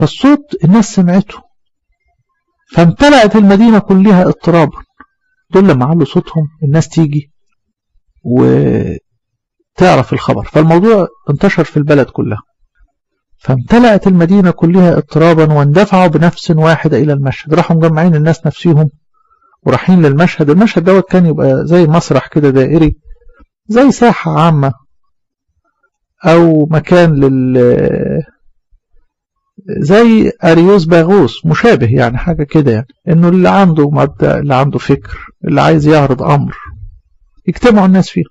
فالصوت الناس سمعته فامتلأت المدينة كلها اضطرابا دول لما علوا صوتهم الناس تيجي وتعرف الخبر فالموضوع انتشر في البلد كلها فامتلأت المدينة كلها اضطرابا واندفعوا بنفس واحدة إلى المشهد راحوا مجمعين الناس نفسهم ورايحين للمشهد المشهد دوت كان يبقى زي مسرح كده دائري زي ساحة عامة أو مكان لل زي أريوس باغوس مشابه يعني حاجة كده يعني إنه اللي عنده مبدأ اللي عنده فكر اللي عايز يعرض أمر يجتمعوا الناس فيه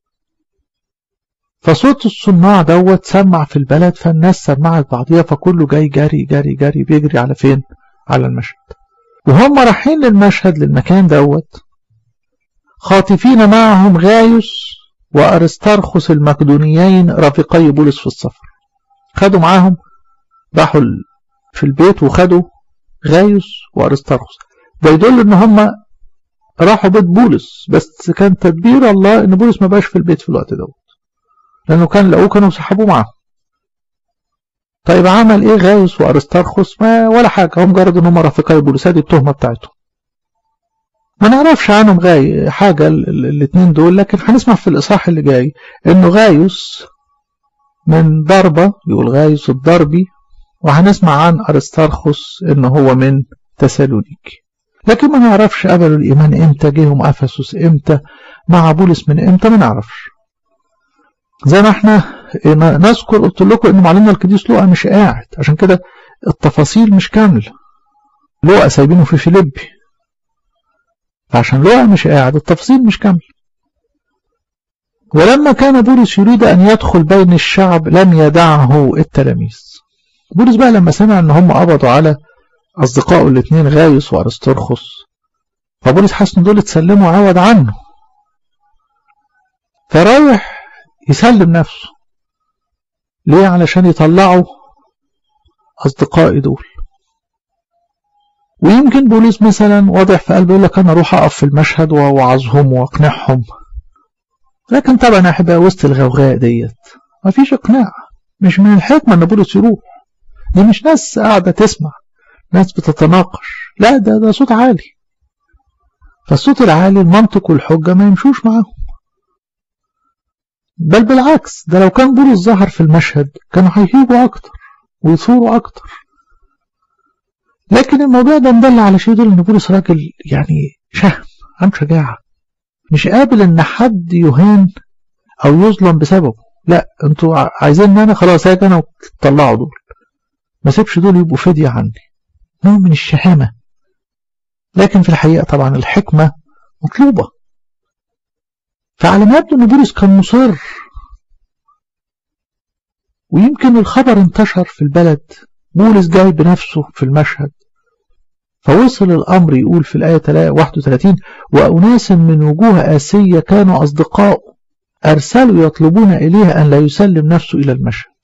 فصوت الصناع دوت سمع في البلد فالناس سمعت بعضيها فكله جاي جري جري جري بيجري على فين على المشهد وهم رايحين للمشهد للمكان دوت خاطفين معهم غايوس وأرسترخس المقدونيين رفيقي بولس في السفر خدوا معاهم راحوا في البيت وخدوا غايوس وأرسترخس ده يدل ان هم راحوا بيت بولس بس كان تدبير الله ان بولس ما بقاش في البيت في الوقت دوت لانه كان لقوه كانوا سحبوه معاهم طيب عمل ايه غايوس وارسترخس ما ولا حاجه هم مجرد ان هم رفيقي بولس هذه التهمه بتاعتهم ما نعرفش عنهم غاي حاجه الاثنين دول لكن هنسمع في الاصحاح اللي جاي انه غايوس من ضربه يقول غايوس الضربي وهنسمع عن ارسترخس ان هو من تسالونيكي لكن ما نعرفش قبلوا الايمان امتى جيهم افسس امتى مع بولس من امتى ما نعرفش زي ما احنا نذكر قلت لكم ان معلمنا القديس لوقا مش قاعد عشان كده التفاصيل مش كامله لوقا سايبينه في فيليبي فعشان لوقا مش قاعد التفاصيل مش كامله ولما كان بولس يريد ان يدخل بين الشعب لم يدعه التلاميذ بولس بقى لما سمع ان هم قبضوا على اصدقائه الاثنين غايوس وارسترخس فبولس حس ان دول اتسلموا عوض عنه فرايح يسلم نفسه ليه علشان يطلعوا أصدقائي دول ويمكن بوليس مثلا واضح في قلبه يقول لك أنا أروح أقف في المشهد وأوعظهم وأقنعهم لكن طبعا يا أحبائي وسط الغوغاء ديت مفيش إقناع مش من الحكمة إن بولس يروح دي مش ناس قاعدة تسمع ناس بتتناقش لا ده ده صوت عالي فالصوت العالي المنطق والحجة ما يمشوش معاهم بل بالعكس ده لو كان بولس ظهر في المشهد كانوا هيهيجوا أكتر ويثوروا أكتر لكن الموضوع ده مدل على شيء دول إن بولس راجل يعني شهم عنده شجاعة مش قابل إن حد يهان أو يظلم بسببه لا انتوا عايزين ان انا خلاص هاجي انا وتطلعوا دول ما سيبش دول يبقوا فدية عني نوع من الشهامة لكن في الحقيقة طبعا الحكمة مطلوبة فعلى ما يبدو ان بولس كان مصر ويمكن الخبر انتشر في البلد بولس جاي بنفسه في المشهد فوصل الأمر يقول في الآية 31 وأناس من وجوه آسية كانوا أصدقاء أرسلوا يطلبون إليه أن لا يسلم نفسه إلى المشهد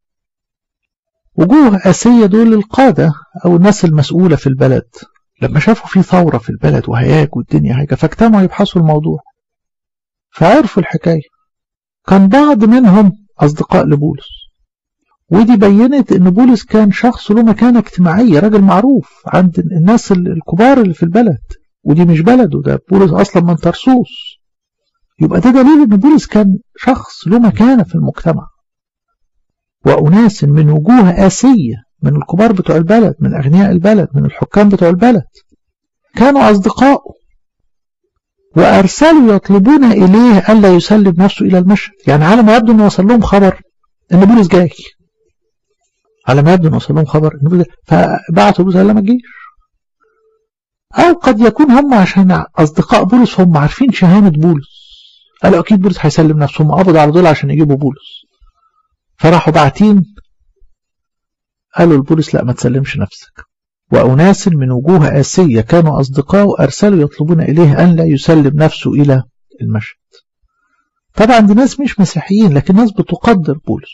وجوه آسية دول القادة أو الناس المسؤولة في البلد لما شافوا في ثورة في البلد وهياج والدنيا هيجة فاجتمعوا يبحثوا الموضوع فعرفوا الحكاية كان بعض منهم أصدقاء لبولس ودي بينت ان بولس كان شخص له مكانة اجتماعية راجل معروف عند الناس الكبار اللي في البلد ودي مش بلده ده بولس اصلا من ترسوس يبقى ده دليل ان بولس كان شخص له مكانة في المجتمع وأناس من وجوه آسية من الكبار بتوع البلد من أغنياء البلد من الحكام بتوع البلد كانوا أصدقائه وأرسلوا يطلبون إليه ألا يسلم نفسه إلى المشهد يعني على ما يبدو أنه وصل لهم خبر أن بولس جاي على ما يبدو أنه وصل لهم خبر أن بولس فبعتوا بولس قال ما تجيش أو قد يكون هم عشان أصدقاء بولس هم عارفين شهامة بولس قالوا أكيد بولس هيسلم نفسه هم قبضوا على دول عشان يجيبوا بولس فراحوا باعتين قالوا لبولس لا ما تسلمش نفسك وأناس من وجوه آسية كانوا أصدقاء أرسلوا يطلبون إليه أن لا يسلم نفسه إلى المشهد طبعا دي ناس مش مسيحيين لكن ناس بتقدر بولس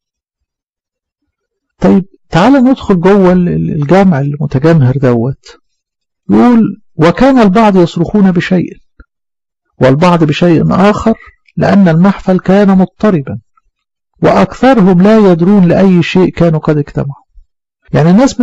طيب تعال ندخل جوه الجامع المتجمهر دوت يقول وكان البعض يصرخون بشيء والبعض بشيء آخر لأن المحفل كان مضطربا وأكثرهم لا يدرون لأي شيء كانوا قد اجتمعوا يعني الناس